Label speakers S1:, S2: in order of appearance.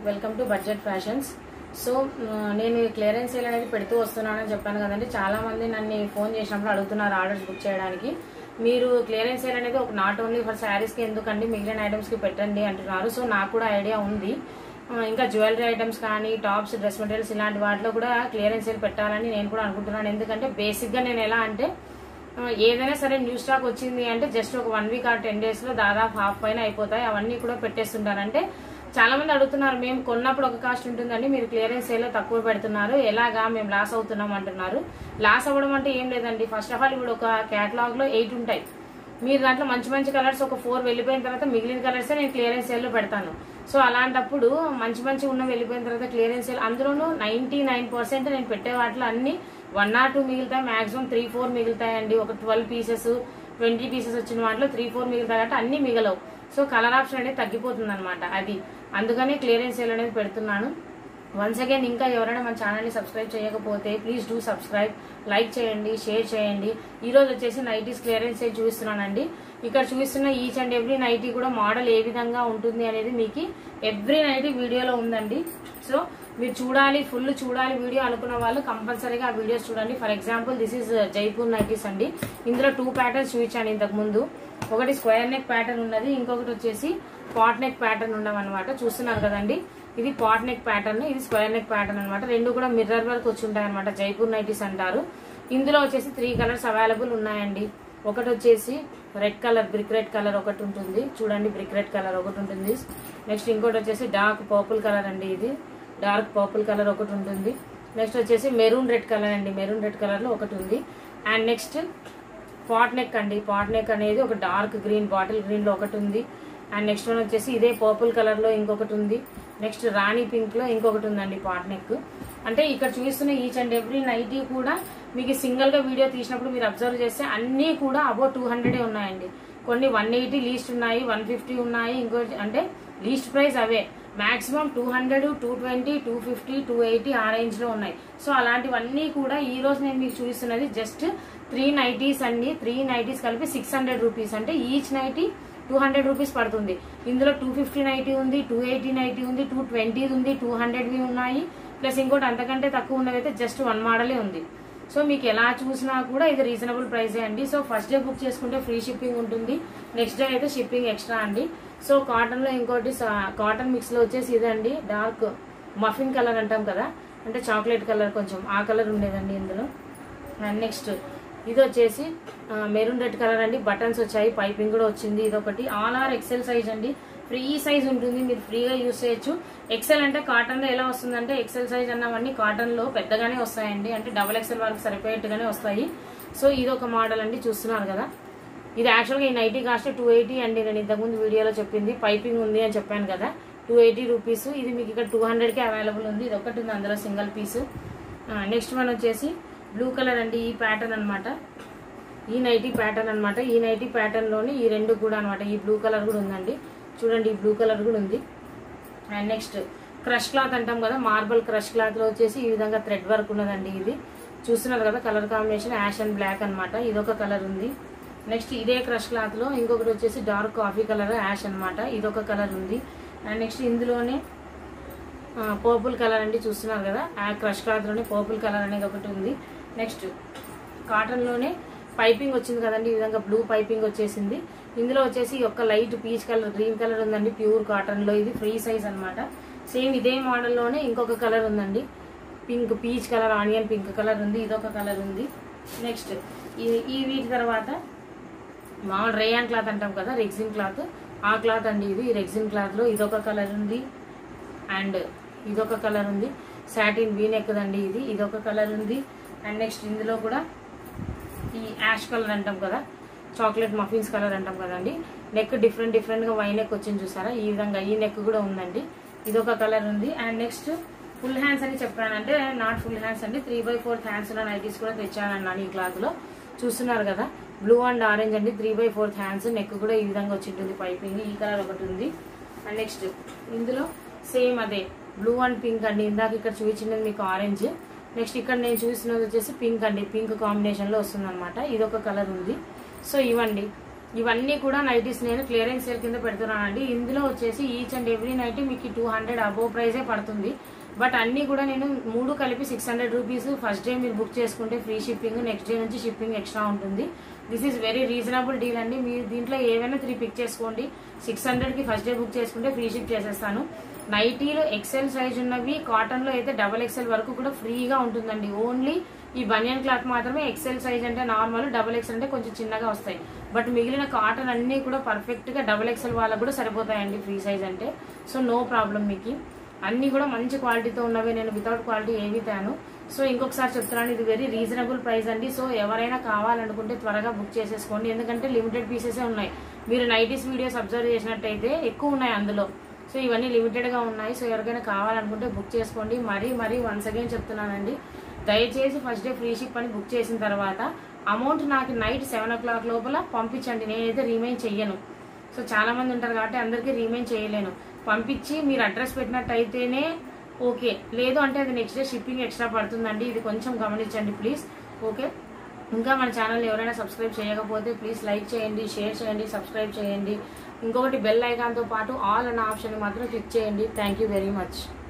S1: welcome to budget fashions so ఆ, నేను clearance sale అనేది పెడుతూ వస్తున్నానని చెప్పాను కదండి చాలా మంది నన్ను ఫోన్ చేసినప్పుడు అడుగుతున్నారు ఆర్డర్స్ బుక్ చేయడానికి మీరు క్లియరెన్స్ సేల్ అనేది ఒక నాట్ ఓన్లీ ఫర్ శారీస్ కి ఎందుకండి మిగిలిన ఐటమ్స్ కి పెట్టండి అంటున్నారు సో నాకు కూడా ఐడియా ఉంది ఆ, ఇంకా జ్యువెలరీ ఐటమ్స్ కానీ టాప్స్ డ్రెస్ మెటీరియల్స్ ఇలాంటి వాటిలో కూడా క్లియరెన్స్ సేల్ పెట్టాలని నేను కూడా అనుకుంటున్నాను ఎందుకంటే బేసిక్ గా నేను ఎలా అంటే ఆ, ఏదైనా సరే న్యూ స్టాక్ వచ్చింది అంటే జస్ట్ ఒక వన్ వీక్ ఆ టెన్ డేస్ లో దాదాపు హాఫ్ పైన అయిపోతాయి అవన్నీ కూడా పెట్టేస్తుంటారు అంటే చాలా మంది అడుగుతున్నారు మేము కొన్నప్పుడు ఒక కాస్ట్ ఉంటుందండి మీరు క్లియరెన్స్ సేల్ తక్కువ పెడుతున్నారు ఎలాగా మేము లాస్ అవుతున్నాం అంటున్నారు లాస్ అవ్వడం అంటే ఏం లేదండి ఫస్ట్ ఆఫ్ ఆల్ ఇప్పుడు ఒక కేటలాగ్ లో ఎయిట్ ఉంటాయి మీరు దాంట్లో మంచి మంచి కలర్స్ ఒక ఫోర్ వెళ్ళిపోయిన తర్వాత మిగిలిన కలర్స్ నేను క్లియరెన్స్ సేల్ లో పెడతాను సో అలాంటప్పుడు మంచి మంచి ఉన్న వెళ్ళిపోయిన తర్వాత క్లియరెన్స్ సేల్ అందులోనూ నైన్టీ నైన్ పర్సెంట్ నేను పెట్టే వాటిలో అన్ని వన్ ఆర్ టూ మిగులుతాయి మాక్సిమం త్రీ ఫోర్ మిగులుతాయండి ఒక ట్వెల్వ్ పీసెస్ ట్వంటీ పీసెస్ వచ్చిన వాటిలో త్రీ ఫోర్ మిగులుతాయి కాబట్టి అన్ని మిగలవు సో కలర్ ఆప్షన్ అనేది తగ్గిపోతుంది అనమాట అది అందుకని క్లియరెన్స్ సేల్ అనేది పెడుతున్నాను వన్స్ అగైన్ ఇంకా ఎవరైనా మన ఛానల్ ని సబ్స్క్రైబ్ చేయకపోతే ప్లీజ్ డూ సబ్స్క్రైబ్ లైక్ చేయండి షేర్ చేయండి ఈ రోజు వచ్చేసి నైటీస్ క్లియరెన్స్ సేల్ చూపిస్తున్నానండి ఇక్కడ చూపిస్తున్న ఈచ్ అండ్ ఎవ్రీ నైటీ కూడా మోడల్ ఏ విధంగా ఉంటుంది అనేది మీకు ఎవ్రీ నైటీ వీడియోలో ఉందండి సో మీరు చూడాలి ఫుల్ చూడాలి వీడియో అనుకున్న వాళ్ళు కంపల్సరీగా ఆ వీడియోస్ చూడండి for example this is Jaipur nighties అండి ఇందులో టూ ప్యాటర్న్స్ చూపించాను ఇంతకు ముందు ఒకటి స్క్వేర్ నెక్ ప్యాటర్న్ ఉన్నది ఇంకొకటి వచ్చేసి పాట్ నెక్ ప్యాటర్న్ ఉండవన్నమాట చూస్తున్నారు కదండి ఇది పాట్ నెక్ ప్యాటర్న్ ఇది స్క్వేర్ నెక్ ప్యాటర్న్ అనమాట రెండు కూడా మిర్రర్ వర్క్ వచ్చి ఉంటాయి అనమాట జైపూర్ నైటీస్ అంటారు ఇందులో వచ్చేసి త్రీ కలర్స్ అవైలబుల్ ఉన్నాయండి ఒకటి వచ్చేసి red colour brick red colour ఒకటి ఉంటుంది చూడండి బ్రిక్ రెడ్ కలర్ ఒకటి ఉంటుంది నెక్స్ట్ ఇంకోటి వచ్చేసి డార్క్ పర్పుల్ కలర్ అండి ఇది డార్క్ పర్పుల్ కలర్ ఒకటి ఉంటుంది నెక్స్ట్ వచ్చేసి మెరూన్ రెడ్ కలర్ అండి మెరూన్ రెడ్ కలర్ లో ఒకటి ఉంది అండ్ నెక్స్ట్ పాట్ నెక్ అండి పాట్ నెక్ అనేది ఒక డార్క్ గ్రీన్ బాటిల్ గ్రీన్ లో ఒకటి ఉంది అండ్ నెక్స్ట్ వన్ వచ్చేసి ఇదే పర్పుల్ కలర్ లో ఇంకొకటి ఉంది నెక్స్ట్ రాణి పింక్ లో ఇంకొకటి ఉందండి పాట్ నెక్ అంటే ఇక్కడ చూస్తున్న ఈచ్ అండ్ ఎవ్రీ నైటీ కూడా మీకు సింగిల్ గా వీడియో తీసినప్పుడు మీరు అబ్జర్వ్ చేస్తే అన్ని కూడా అబౌ టూ హండ్రెడ్ ఉన్నాయండి కొన్ని వన్ ఎయిటీ లీస్ట్ ఉన్నాయి వన్ ఫిఫ్టీ ఉన్నాయి ఇంకోటి అంటే లీస్ట్ ప్రైస్ అవే maximum two hundred two twenty two fifty two eighty ఆ రేంజ్ లో ఉన్నాయి సో అలాంటివన్నీ కూడా ఈ రోజు నేను మీకు చూపిస్తున్నది జస్ట్ త్రీ నైటీస్ అండి త్రీ నైటీస్ కలిపి సిక్స్ హండ్రెడ్ రూపీస్ అంటే each nighty two hundred rupees పడుతుంది ఇందులో టూ ఫిఫ్టీ నైటీ ఉంది టూ ఎయిటీ నైటీ ఉంది టూ ట్వంటీ ఉంది టూ హండ్రెడ్వి ఉన్నాయి ప్లస్ ఇంకోటి అంతకంటే తక్కువ ఉన్నవైతే జస్ట్ వన్ మోడలే ఉంది సో మీకు ఎలా చూసినా కూడా ఇది రీజనబుల్ ప్రైసే అండి సో ఫస్ట్ డే బుక్ చేసుకుంటే ఫ్రీ షిప్పింగ్ ఉంటుంది నెక్స్ట్ డే అయితే షిప్పింగ్ ఎక్స్ట్రా అండి సో కాటన్ లో ఇంకోటి కాటన్ మిక్స్ లో వచ్చేసి ఇదండి డార్క్ మఫిన్ కలర్ అంటాం కదా అంటే చాక్లెట్ కలర్ కొంచెం ఆ కలర్ ఉండేదండి ఇందులో అండ్ నెక్స్ట్ ఇది వచ్చేసి మెరూన్ రెడ్ కలర్ అండి బటన్స్ వచ్చాయి పైపింగ్ కూడా వచ్చింది ఇది ఒకటి ఆల్ ఆర్ ఎక్సెల్ సైజ్ అండి ఫ్రీ సైజ్ ఉంటుంది మీరు ఫ్రీగా యూస్ చేయొచ్చు ఎక్సెల్ అంటే కాటన్ లో ఎలా వస్తుందంటే ఎక్సెల్ సైజ్ అన్నవన్నీ కాటన్ లో పెద్దగానే వస్తాయండి అంటే డబుల్ ఎక్సెల్ వాళ్ళకి సరిపోయేట్టుగానే వస్తాయి సో ఇది ఒక మోడల్ అండి చూస్తున్నారు కదా ఇది యాక్చువల్గా ఈ నైటీ కాస్ట్ టూ ఎయిటీ అండి నేను ఇంతకుముందు వీడియోలో చెప్పింది పైపింగ్ ఉంది అని చెప్పాను కదా టూ ఎయిటీ రూపీస్ ఇది మీకు ఇక్కడ టూ హండ్రెడ్కి అవైలబుల్ ఉంది ఇది ఒకటి ఉంది అందులో సింగిల్ పీస్ నెక్స్ట్ వన్ వచ్చేసి బ్లూ కలర్ అండి ఈ ప్యాటర్న్ అన్నమాట ఈ నైటీ ప్యాటర్న్ అన్నమాట ఈ నైటీ ప్యాటర్న్ లోని ఈ రెండు కూడా అన్నమాట ఈ బ్లూ కలర్ కూడా ఉందండి చూడండి ఈ బ్లూ కలర్ కూడా ఉంది అండ్ నెక్స్ట్ క్రష్ క్లాత్ అంటాం కదా మార్బల్ క్రష్ క్లాత్ లో వచ్చేసి ఈ విధంగా థ్రెడ్ వర్క్ ఉన్నదండి ఇది చూస్తున్నారు కదా colour combination ash and black అనమాట ఇదొక కలర్ ఉంది నెక్స్ట్ ఇదే క్రష్ క్లాత్ లో ఇంకొకటి వచ్చేసి డార్క్ కాఫీ కలర్ యాష్ అన్నమాట ఇదొక కలర్ ఉంది అండ్ నెక్స్ట్ ఇందులోనే పర్పుల్ కలర్ అండి చూస్తున్నారు కదా ఆ క్రష్ క్లాత్ లోనే పర్పుల్ కలర్ అనేది ఒకటి ఉంది నెక్స్ట్ కాటన్ లోనే పైపింగ్ వచ్చింది కదండి ఈ విధంగా బ్లూ పైపింగ్ వచ్చేసింది ఇందులో వచ్చేసి ఒక light peach colour green colour ఉందండి ప్యూర్ కాటన్ లో ఇది ఫ్రీ సైజ్ అన్నమాట సేమ్ ఇదే మోడల్ లోనే ఇంకొక కలర్ ఉందండి pink peach colour onion pink colour ఉంది ఇదొక కలర్ ఉంది నెక్స్ట్ ఈ వీటి తర్వాత మామూలు రేయాన్ క్లాత్ అంటాం కదా రెగ్జిన్ క్లాత్ ఆ క్లాత్ అండి ఇది ఈ రెగ్జిన్ క్లాత్ లో ఇదొక కలర్ ఉంది అండ్ ఇదొక కలర్ ఉంది సాటిన్ వీ నెక్ దండి ఇది ఇదొక కలర్ ఉంది అండ్ నెక్స్ట్ ఇందులో కూడా ఈ యాష్ కలర్ అంటాం కదా చాక్లెట్ మఫిన్స్ కలర్ అంటాం కదండి నెక్ డిఫరెంట్ డిఫరెంట్ గా వై నెక్ వచ్చింది చూసారా ఈ విధంగా ఈ నెక్ కూడా ఉందండి ఇదొక కలర్ ఉంది అండ్ నెక్స్ట్ ఫుల్ హ్యాండ్స్ అని చెప్పాను అంటే నాట్ ఫుల్ హ్యాండ్స్ అండి త్రీ బై ఫోర్త్ హ్యాండ్స్ ఉన్న నైటీస్ కూడా తెచ్చానన్నాను ఈ క్లాత్ లో చూస్తున్నారు కదా బ్లూ అండ్ ఆరెంజ్ అండి three by fourth hands neck కూడా ఈ విధంగా వచ్చి ఉంటుంది పైపింగ్ ఈ కలర్ ఒకటి ఉంది అండ్ నెక్స్ట్ ఇందులో సేమ్ అదే బ్లూ అండ్ పింక్ అండి ఇందాక ఇక్కడ చూపించినది మీకు ఆరెంజ్ నెక్స్ట్ ఇక్కడ నేను చూసినది వచ్చేసి పింక్ అండి పింక్ కాంబినేషన్ లో వస్తుంది అనమాట ఇది ఒక కలర్ ఉంది సో ఇవ్వండి ఇవన్నీ కూడా నైటీస్ నేను క్లియరెన్స్ సేల్ కింద పెడుతున్నానండి ఇందులో వచ్చేసి ఈచ్ అండ్ ఎవ్రీ నైట్ మీకు టూ హండ్రెడ్ అబోవ్ ప్రైజే పడుతుంది బట్ అన్ని కూడా నేను మూడు కలిపి six hundred rupees first day మీరు బుక్ చేసుకుంటే ఫ్రీ షిప్పింగ్ నెక్స్ట్ డే నుంచి షిప్పింగ్ ఎక్స్ట్రా ఉంటుంది this is very reasonable deal అండి మీరు దీంట్లో ఏవైనా త్రీ పిక్ చేసుకోండి సిక్స్ హండ్రెడ్ కి ఫస్ట్ డే బుక్ చేసుకుంటే ఫ్రీ షిప్ చేసేస్తాను నైటీలో ఎక్సెల్ సైజ్ ఉన్నవి కాటన్ లో అయితే డబల్ ఎక్సెల్ వరకు కూడా ఫ్రీగా ఉంటుందండి ఓన్లీ ఈ బనియన్ క్లాత్ మాత్రమే ఎక్సెల్ సైజ్ అంటే నార్మల్ డబల్ ఎక్సెల్ అంటే కొంచెం చిన్నగా వస్తాయి బట్ మిగిలిన కాటన్ అన్ని కూడా పర్ఫెక్ట్ గా డబల్ ఎక్సెల్ వాళ్ళకు కూడా సరిపోతాయండి ఫ్రీ సైజ్ అంటే సో నో ప్రాబ్లం మీకు అన్ని కూడా మంచి క్వాలిటీతో ఉన్నవి నేను వితౌట్ క్వాలిటీ ఏవి తాను సో ఇంకొకసారి చెప్తున్నాను ఇది వెరీ రీజనబుల్ ప్రైస్ అండి సో ఎవరైనా కావాలనుకుంటే త్వరగా బుక్ చేసేసుకోండి ఎందుకంటే లిమిటెడ్ పీసెసే ఉన్నాయి మీరు నైటీస్ వీడియోస్ అబ్జర్వ్ చేసినట్టయితే ఎక్కువ ఉన్నాయి అందులో సో ఇవన్నీ లిమిటెడ్ గా ఉన్నాయి సో ఎవరికైనా కావాలనుకుంటే బుక్ చేసుకోండి మరీ మరీ వన్స్ అగైన్ చెప్తున్నానండి దయచేసి ఫస్ట్ డే ఫ్రీ షిప్ అని బుక్ చేసిన తర్వాత అమౌంట్ నాకు నైట్ సెవెన్ ఓ క్లాక్ లోపల పంపించండి నేనైతే రీమైన్ చెయ్యను సో చాలా మంది ఉంటారు కాబట్టి అందరికీ రీమైన్ చేయలేను పంపించి మీరు అడ్రస్ పెట్టినట్టయితేనే ఓకే లేదు అంటే అది నెక్స్ట్ డే షిప్పింగ్ ఎక్స్ట్రా పడుతుందండి ఇది కొంచెం గమనించండి ప్లీజ్ ఓకే ఇంకా మన ఛానల్ ఎవరైనా సబ్స్క్రైబ్ చేయకపోతే ప్లీజ్ లైక్ చేయండి షేర్ చేయండి సబ్స్క్రైబ్ చేయండి ఇంకొకటి బెల్ ఐకాన్తో పాటు ఆల్ అన్న ఆప్షన్ మాత్రం క్లిక్ చేయండి థ్యాంక్ యూ వెరీ మచ్